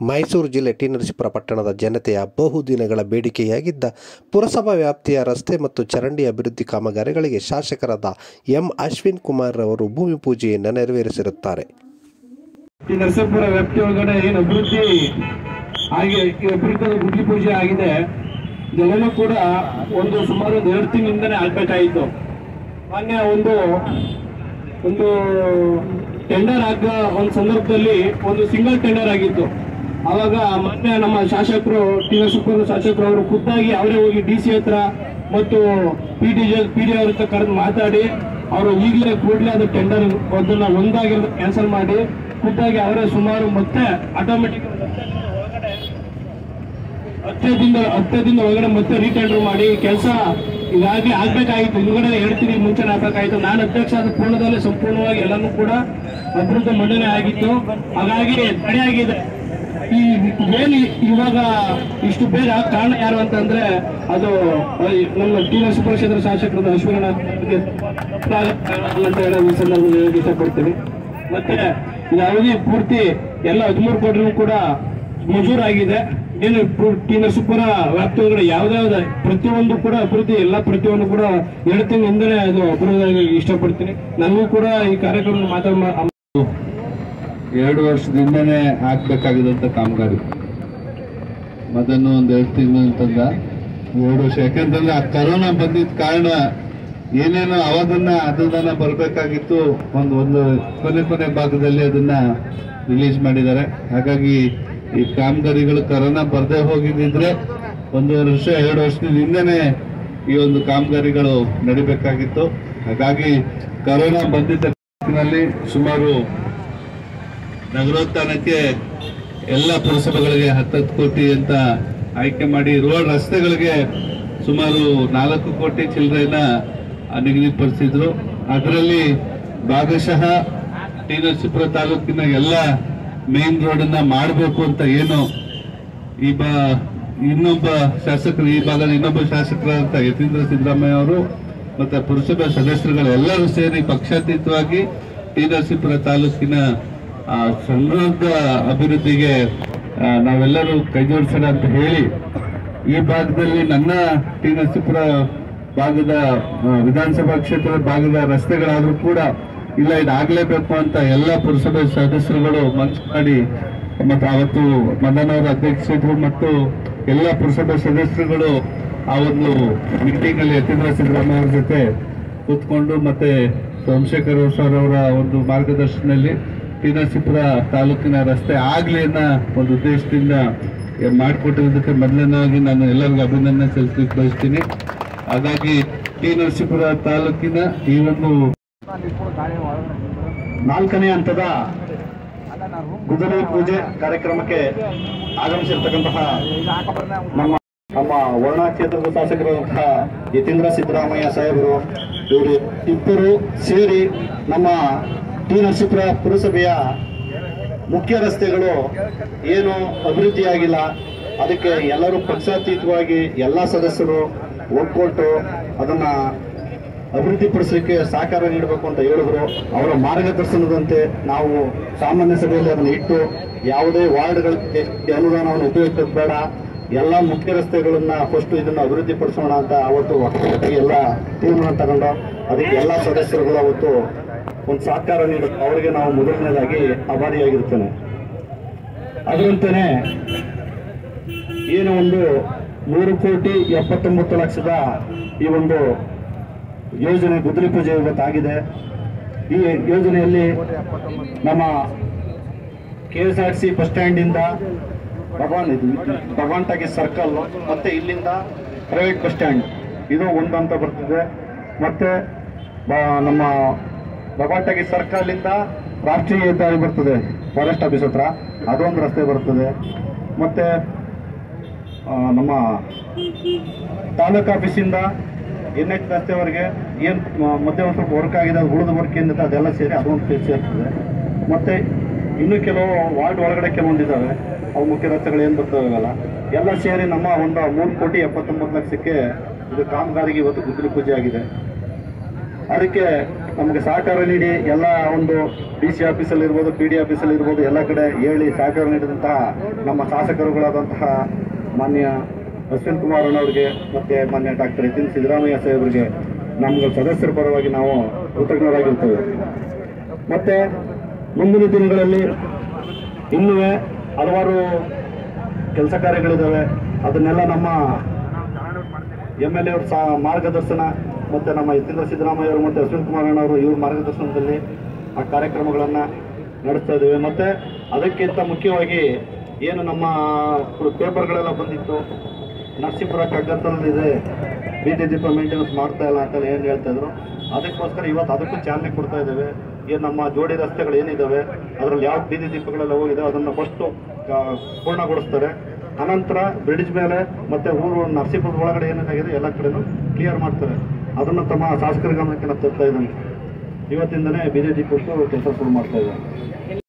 ಮೈಸೂರು ಜಿಲ್ಲೆ ಟಿ ನರಸೀಪುರ ಪಟ್ಟಣದ ಜನತೆಯ ಬಹುದಿನಗಳ ಬೇಡಿಕೆಯಾಗಿದ್ದ ಪುರಸಭಾ ವ್ಯಾಪ್ತಿಯ ರಸ್ತೆ ಮತ್ತು ಚರಂಡಿ ಅಭಿವೃದ್ಧಿ ಕಾಮಗಾರಿಗಳಿಗೆ ಶಾಸಕರಾದ ಎಂ ಅಶ್ವಿನ್ ಕುಮಾರ್ ಅವರು ಭೂಮಿ ಪೂಜೆಯನ್ನು ನೆರವೇರಿಸಿರುತ್ತಾರೆ ಈ ನರಸೀಪುರ ವ್ಯಾಪ್ತಿ ಒಳಗಡೆ ಏನು ಅಭಿವೃದ್ಧಿ ಆಗಿ ಈ ಅಭಿವೃದ್ಧಿ ಗುಡ್ಲಿ ಪೂಜೆ ಆಗಿದೆ ಇದೆಲ್ಲನೂ ಕೂಡ ಒಂದು ಸುಮಾರು ಒಂದು ಎರಡು ತಿಂಗಳಿಂದನೇ ಆಗ್ಬೇಕಾಯಿತು ಮೊನ್ನೆ ಒಂದು ಒಂದು ಟೆಂಡರ್ ಆಗ ಒಂದು ಸಂದರ್ಭದಲ್ಲಿ ಒಂದು ಸಿಂಗಲ್ ಟೆಂಡರ್ ಆಗಿತ್ತು ಅವಾಗ ಮೊನ್ನೆ ನಮ್ಮ ಶಾಸಕರು ಟಿ ನರಸೀಪುರ ಶಾಸಕರು ಅವರು ಖುದ್ದಾಗಿ ಅವರೇ ಹೋಗಿ ಡಿ ಸಿ ಹತ್ರ ಮತ್ತು ಪಿ ಡಿ ಪಿ ಡಿ ಅವ್ರ ಹತ್ರ ಕರೆದು ಮಾತಾಡಿ ಅವರು ಈಗಲೇ ಕೂಡಲೇ ಅದು ಟೆಂಡರ್ ಅದನ್ನ ಒಂದಾಗಿರೋದು ಕ್ಯಾನ್ಸಲ್ ಮಾಡಿ ಖುದ್ದಾಗಿ ಅವರೇ ಸುಮಾರು ಮತ್ತೆ ಆಟೋಮೆಟಿಕ್ ಹತ್ತದಿಂದ ಹತ್ತದಿಂದ ಒಳಗಡೆ ಮತ್ತೆ ರೀಟೆಂಡರ್ ಮಾಡಿ ಕೆಲಸ ಈಗಾಗಲೇ ಆಗ್ಬೇಕಾಗಿತ್ತು ಹಿಂದ್ಗಡೆ ಹೇಳ್ತೀನಿ ಮುಂಚೆನೆ ಆಗ್ಬೇಕಾಗಿತ್ತು ನಾನು ಅಧ್ಯಕ್ಷ ಆದ ಪೂರ್ಣದಲ್ಲಿ ಸಂಪೂರ್ಣವಾಗಿ ಎಲ್ಲನೂ ಕೂಡ ಅಭಿವೃದ್ಧಿ ಮಂಡನೆ ಆಗಿತ್ತು ಹಾಗಾಗಿ ತಡೆಯಾಗಿದೆ ಈ ಏನು ಇವಾಗ ಇಷ್ಟು ಬೇಗ ಕಾರಣ ಯಾರು ಅಂತಂದ್ರೆ ಅದು ನಮ್ಮ ಟಿ ನರಸೀಪುರ ಕ್ಷೇತ್ರ ಶಾಸಕರಾದ ಅಶ್ವಿನ ಅಂತ ಹೇಳೋ ಈ ಸಂದರ್ಭದಲ್ಲಿ ಹೇಳಕ್ ಇಷ್ಟಪಡ್ತೀನಿ ಮತ್ತೆ ಇದು ಅವಧಿ ಪೂರ್ತಿ ಎಲ್ಲ ಹದಿಮೂರು ಕೋಟಿ ಕೂಡ ಮಂಜೂರಾಗಿದೆ ಏನು ಪು- ಟಿ ನರಸೀಪುರ ವ್ಯಾಪ್ತಿ ಒಳಗಡೆ ಯಾವ್ದಾವ್ದು ಪ್ರತಿಯೊಂದು ಕೂಡ ಅಭಿವೃದ್ಧಿ ಎಲ್ಲ ಪ್ರತಿಯೊಂದು ಕೂಡ ಎರಡು ತಿಂಗಳಿಂದಲೇ ಅದು ಅಭಿವೃದ್ಧಿ ಆಗಕ್ಕೆ ಇಷ್ಟಪಡ್ತೀನಿ ನನಗೂ ಕೂಡ ಈ ಕಾರ್ಯಕ್ರಮ ಮಾತಾಡ ಎರಡು ವರ್ಷದಿಂದನೇ ಆಗ್ಬೇಕಾಗಿದ್ದಂತ ಕಾಮಗಾರಿ ಅದನ್ನು ಒಂದ್ ಎರಡು ತಿಂಗಳು ಅಂತಂದ ಎರಡು ವರ್ಷ ಯಾಕಂತಂದ್ರೆ ಆ ಕರೋನಾ ಬಂದಿದ್ದ ಕಾರಣ ಏನೇನೋ ಅವಧನ್ನ ಅದನ್ನ ಬರ್ಬೇಕಾಗಿತ್ತು ಒಂದು ಒಂದು ಕೊನೆ ಕೊನೆ ಭಾಗದಲ್ಲಿ ಅದನ್ನ ರಿಲೀಸ್ ಮಾಡಿದ್ದಾರೆ ಹಾಗಾಗಿ ಈ ಕಾಮಗಾರಿಗಳು ಕರೋನಾ ಬರ್ದೇ ಹೋಗಿದ್ದಿದ್ರೆ ಒಂದೂವರೆ ವರ್ಷ ಎರಡು ವರ್ಷದ ಹಿಂದೆನೆ ಈ ಒಂದು ಕಾಮಗಾರಿಗಳು ನಡಿಬೇಕಾಗಿತ್ತು ಹಾಗಾಗಿ ಕರೋನಾ ಬಂದಿದ್ದ ಕಾಲದಲ್ಲಿ ಸುಮಾರು ನಗರೋತ್ಥಾನಕ್ಕೆ ಎಲ್ಲ ಪುರಸಭೆಗಳಿಗೆ ಹತ್ತತ್ತು ಕೋಟಿ ಅಂತ ಆಯ್ಕೆ ಮಾಡಿ ರೋಡ್ ರಸ್ತೆಗಳಿಗೆ ಸುಮಾರು ನಾಲ್ಕು ಕೋಟಿ ಚಿಲ್ಲರೆನ ನಿಗದಿಪಡಿಸಿದ್ರು ಅದರಲ್ಲಿ ಭಾಗಶಃ ಟಿ ನರಸೀಪುರ ತಾಲೂಕಿನ ಎಲ್ಲ ಮೇನ್ ರೋಡನ್ನ ಮಾಡಬೇಕು ಅಂತ ಏನು ಈ ಬಾ ಇನ್ನೊಬ್ಬ ಶಾಸಕರು ಈ ಭಾಗದ ಇನ್ನೊಬ್ಬ ಶಾಸಕರಾದಂತ ಯತೀಂದ್ರ ಸಿದ್ದರಾಮಯ್ಯ ಅವರು ಮತ್ತೆ ಪುರಸಭೆ ಸದಸ್ಯರುಗಳು ಎಲ್ಲರೂ ಸೇರಿ ಪಕ್ಷಾತೀತವಾಗಿ ಟಿ ನರಸೀಪುರ ತಾಲೂಕಿನ ಆ, ಸಮೃದ್ಧ ಅಭಿವೃದ್ಧಿಗೆ ಆ, ನಾವೆಲ್ಲರೂ ಕೈಜೋಡಿಸೋಣ ಅಂತ ಹೇಳಿ ಈ ಭಾಗದಲ್ಲಿ ನನ್ನ ಟಿ ನರಸೀಪುರ ಭಾಗದ ಆ, ವಿಧಾನಸಭಾ ಕ್ಷೇತ್ರದ ಭಾಗದ ರಸ್ತೆಗಳಾದ್ರೂ ಕೂಡ ಇಲ್ಲ ಇದಾಗಲೇಬೇಕು ಅಂತ ಎಲ್ಲ ಪುರಸಭೆ ಸದಸ್ಯರುಗಳು ಮನಸ್ಸು ಮಾಡಿ ಮತ್ತು ಅವತ್ತು ಮದನವರ ಅಧ್ಯಕ್ಷರು ಮತ್ತು ಎಲ್ಲ ಪುರಸಭೆ ಸದಸ್ಯರುಗಳು ಆ ಒಂದು ಮೀಟಿಂಗ್ ಅಲ್ಲಿ ಯತೀಂದ್ರ ಸಿದ್ದರಾಮಯ್ಯ ಅವ್ರ ಜೊತೆ ಕೂತ್ಕೊಂಡು ಮತ್ತೆ ಸೋಮಶೇಖರ್ ಸರ್ ಅವರ ಒಂದು ಮಾರ್ಗದರ್ಶನದಲ್ಲಿ ಟಿ ನರಸೀಪುರ ತಾಲೂಕಿನ ರಸ್ತೆ ಆಗ್ಲಿ ಅನ್ನೋ ಒಂದು ಉದ್ದೇಶದಿಂದ ಮಾಡಿಕೊಟ್ಟಿರೋದಕ್ಕೆ ಮೊದಲನೇದಾಗಿ ನಾನು ಎಲ್ಲರಿಗೂ ಅಭಿನಂದನೆ ಸಲ್ಲಿಸಲಿಕ್ಕೆ ಬಯಸ್ತೀನಿ ಹಾಗಾಗಿ ಟಿ ನರಸೀಪುರ ತಾಲೂಕಿನ ಈ ಒಂದು ನಾಲ್ಕನೇ ಹಂತದ ಗುದ್ದಲಿ ಪೂಜೆ ಕಾರ್ಯಕ್ರಮಕ್ಕೆ ಆಗಮಿಸಿರ್ತಕ್ಕಂತಹ ನಮ್ಮ ನಮ್ಮ ವರ್ಣ ಕ್ಷೇತ್ರದ ಶಾಸಕರಾದಂತಹ ಯತೀಂದ್ರ ಸಿದ್ದರಾಮಯ್ಯ ಸಾಹೇಬರು ಇವರು ಇಬ್ಬರು ಸೇರಿ ನಮ್ಮ ಟಿ ನರಸೀಪುರ ಪುರಸಭೆಯ ಮುಖ್ಯ ರಸ್ತೆಗಳು ಏನು ಅಭಿವೃದ್ಧಿಯಾಗಿಲ್ಲ ಅದಕ್ಕೆ ಎಲ್ಲರೂ ಪಕ್ಷಾತೀತವಾಗಿ ಎಲ್ಲ ಸದಸ್ಯರು ಒಗ್ಗೊಟ್ಟು ಅದನ್ನ ಅಭಿವೃದ್ಧಿಪಡಿಸಲಿಕ್ಕೆ ಸಹಕಾರ ನೀಡಬೇಕು ಅಂತ ಹೇಳಿದ್ರು ಅವರ ಮಾರ್ಗದರ್ಶನದಂತೆ ನಾವು ಸಾಮಾನ್ಯ ಸಭೆಯಲ್ಲಿ ಅದನ್ನು ಇಟ್ಟು ಯಾವುದೇ ವಾರ್ಡ್ಗಳಿಗೆ ಈ ಅನುದಾನವನ್ನು ಉಪಯೋಗಿಸೋದು ಬೇಡ ಎಲ್ಲ ಮುಖ್ಯ ರಸ್ತೆಗಳನ್ನ ಫಸ್ಟ್ ಇದನ್ನ ಅಭಿವೃದ್ಧಿಪಡಿಸೋಣ ಅಂತ ಅವತ್ತು ಒಕ್ಕೂಟವಾಗಿ ಎಲ್ಲ ತೀರ್ಮಾನ ತಗೊಂಡು ಅದಕ್ಕೆ ಎಲ್ಲ ಸದಸ್ಯರುಗಳು ಅವತ್ತು ಒಂದು ಸಹಕಾರ ನೀಡ ಅವರಿಗೆ ನಾವು ಮೊದಲನೇದಾಗಿ ಆಭಾರಿಯಾಗಿರ್ತೇನೆ ಅದರಂತೆಯೇ ಏನು ಒಂದು ಮೂರು ಕೋಟಿ ಎಪ್ಪತ್ತೊಂಬತ್ತು ಲಕ್ಷದ ಈ ಒಂದು ಯೋಜನೆ ಗುದ್ದಲಿ ಪೂಜೆ ಇವತ್ತಾಗಿದೆ ಈ ಯೋಜನೆಯಲ್ಲಿ ನಮ್ಮ K S R T C ಸ್ಟ್ಯಾಂಡಿಂದ ಭಗವಾನ್ ಇದು ಭಗವಾನ್ ಟಾಕಿ ಸರ್ಕಲ್ ಮತ್ತೆ ಇಲ್ಲಿಂದ ಪ್ರೈವೇಟ್ ಬಸ್ ಸ್ಟ್ಯಾಂಡ್ ಇದು ಒಂದು ಹಂತ ಬರ್ತದೆ ಮತ್ತೆ ಬ- ನಮ್ಮ ಭಗವಾನ್ ಟಾಕಿ ಸರ್ಕಲ್ ಇಂದ ರಾಷ್ಟ್ರೀಯ ಹೆದ್ದಾರಿ ಬರ್ತದೆ ಫಾರೆಸ್ಟ್ ಆಫೀಸ್ ಹತ್ರ ಅದೊಂದು ರಸ್ತೆ ಬರ್ತದೆ ಮತ್ತೆ ಆ, ನಮ್ಮ ತಾಲೂಕು ಆಫೀಸಿಂದ ಎನ್ ಎಚ್ ರಸ್ತೆವರೆಗೆ ಏನು ಮಧ್ಯೆ ಒಂದು ಸ್ವಲ್ಪ ವರ್ಕ್ ಆಗಿದೆ ಅದು ಉಳಿದ ವರ್ಕ್ ಏನಿದೆ ಅದೆಲ್ಲ ಸೇರಿ ಅದೊಂದು ಸೇರಿ ಸೇರ್ತದೆ ಮತ್ತೆ ಇನ್ನು ಕೆಲವು ವಾರ್ಡ್ ಒಳಗಡೆ ಕೆಲವೊಂದು ಇದ್ದಾವೆ ಅವು ಮುಖ್ಯ ರಸ್ತೆಗಳು ಏನು ಬರ್ತಾವಲ್ಲ ಎಲ್ಲ ಸೇರಿ ನಮ್ಮ ಒಂದು ಮೂರು ಕೋಟಿ ಎಪ್ಪತ್ತೊಂಬತ್ತು ಲಕ್ಷಕ್ಕೆ ಇದು ಕಾಮಗಾರಿಗೆ ಇವತ್ತು ಗುದ್ದಲಿ ಪೂಜೆ ಆಗಿದೆ ಅದಕ್ಕೆ ನಮಗೆ ಸಹಕಾರ ನೀಡಿ ಎಲ್ಲ ಒಂದು ಡಿ ಸಿ ಆಫೀಸಲ್ಲಿ ಇರ್ಬೋದು ಪಿ ಡಿ ಆಫೀಸಲ್ಲಿ ಇರ್ಬೋದು ಎಲ್ಲ ಕಡೆ ಹೇಳಿ ಸಹಕಾರ ನೀಡಿದಂತಹ ನಮ್ಮ ಶಾಸಕರುಗಳಾದಂತಹ ಮಾನ್ಯ ಅಶ್ವಿನ್ ಕುಮಾರ್ ಅಣ್ಣವರಿಗೆ ಮತ್ತು ಮಾನ್ಯ ಡಾಕ್ಟರ್ ಎನ್ ಸಿದ್ದರಾಮಯ್ಯ ಸಾಹೇಬರಿಗೆ ನಮ್ಗಳ ಸದಸ್ಯರ ಪರವಾಗಿ ನಾವು ಕೃತಜ್ಞರಾಗಿರ್ತೇವೆ ಮತ್ತೆ ಮುಂದಿನ ದಿನಗಳಲ್ಲಿ ಇನ್ನೂ ಹಲವಾರು ಕೆಲಸ ಕಾರ್ಯಗಳಿದ್ದಾವೆ ಅದನ್ನೆಲ್ಲ ನಮ್ಮ ಎಮ್ ಎಲ್ ಎ ಅವ್ರ ಸಹ ಮಾರ್ಗದರ್ಶನ ಮತ್ತು ನಮ್ಮ ಯತೀಂದ್ರ ಸಿದ್ದರಾಮಯ್ಯ ಅವರು ಮತ್ತು ಅಶ್ವಿನ್ ಕುಮಾರ್ ಅಣ್ಣವರು ಇವ್ರ ಮಾರ್ಗದರ್ಶನದಲ್ಲಿ ಆ ಕಾರ್ಯಕ್ರಮಗಳನ್ನು ನಡೆಸ್ತಾ ಇದ್ದೇವೆ ಮತ್ತು ಅದಕ್ಕಿಂತ ಮುಖ್ಯವಾಗಿ ಏನು ನಮ್ಮ ಪೇಪರ್ಗಳೆಲ್ಲ ಬಂದಿತ್ತು ನರಸೀಪುರ ಕಗ್ಗತ್ತಲ್ಲಿದೆ ಬೀದಿ ದೀಪ ಮೇಂಟೆನೆನ್ಸ್ ಮಾಡ್ತಾ ಇಲ್ಲ ಅಂತ ಏನು ಹೇಳ್ತಾ ಇದ್ರು ಅದಕ್ಕೋಸ್ಕರ ಇವತ್ತು ಅದಕ್ಕೂ ಚಾಲನೆ ಕೊಡ್ತಾ ಇದ್ದೇವೆ ಏನು ನಮ್ಮ ಜೋಡಿ ರಸ್ತೆಗಳು ಏನಿದ್ದಾವೆ ಅದರಲ್ಲಿ ಯಾವ ಬೀದಿ ದೀಪಗಳೆಲ್ಲ ಹೋಗಿದೆ ಅದನ್ನು ಫಸ್ಟು ಪೂರ್ಣಗೊಳಿಸ್ತಾರೆ ಅನಂತರ ಬ್ರಿಡ್ಜ್ ಮೇಲೆ ಮತ್ತೆ ಊರು ನರಸೀಪುರದ ಒಳಗಡೆ ಏನೇನಾಗಿದೆ ಎಲ್ಲ ಕಡೆನೂ ಕ್ಲಿಯರ್ ಮಾಡ್ತಾರೆ ಅದನ್ನು ತಮ್ಮ ಶಾಸಕರ ಗಮನಕ್ಕೆ ನಾವು ತರ್ತಾ ಇದ್ದಾನೆ ಇವತ್ತಿಂದನೇ ಬೀದಿ ದೀಪಕ್ಕೂ ಕೆಲಸ ಶುರು ಮಾಡ್ತಾ ಇದ್ದಾರೆ